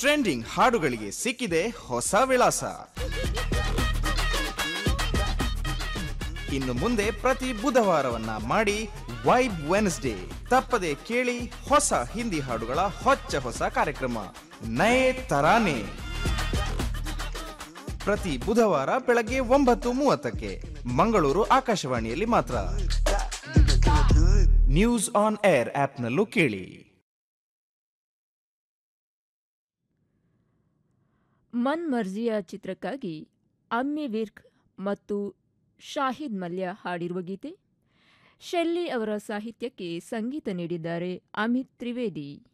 trending ಹಾಡುಗಳಿಗೆ ಸಿಕ್ಕಿದೆ ಹೊಸ ವಿಳಾಸ ಇನ್ನು ಮುಂದೆ ಪ್ರತಿ ಬುಧವಾರವನ್ನ ಮಾಡಿ ವೈಬ್ ವೆನ್ಸ್ಡೇ ತಪ್ಪದೆ ಕೇಳಿ ಹೊಸ ಹಿಂದಿ ಹಾಡುಗಳ ಹೊಚ್ಚ ಹೊಸ ಕಾರ್ಯಕ್ರಮ ನಯೇ ತರಾನೆ ಪ್ರತಿ ಬುಧವಾರ ಬೆಳಗ್ಗೆ ಒಂಬತ್ತು ಮೂವತ್ತಕ್ಕೆ ಮಂಗಳೂರು ಆಕಾಶವಾಣಿಯಲ್ಲಿ ಮಾತ್ರ ನ್ಯೂಸ್ ಆನ್ ಏರ್ ಆಪ್ನಲ್ಲೂ ಕೇಳಿ ಮನ್ ಮರ್ಜಿಯ ಚಿತ್ರಕ್ಕಾಗಿ ಅಮ್ಮಿ ವಿರ್ಕ್ ಮತ್ತು ಶಾಹಿದ್ ಮಲ್ಯ ಹಾಡಿರುವ ಗೀತೆ ಶೆಲ್ಲಿ ಅವರ ಸಾಹಿತ್ಯಕ್ಕೆ ಸಂಗೀತ ನೀಡಿದ್ದಾರೆ ಅಮಿತ್ ತ್ರಿವೇದಿ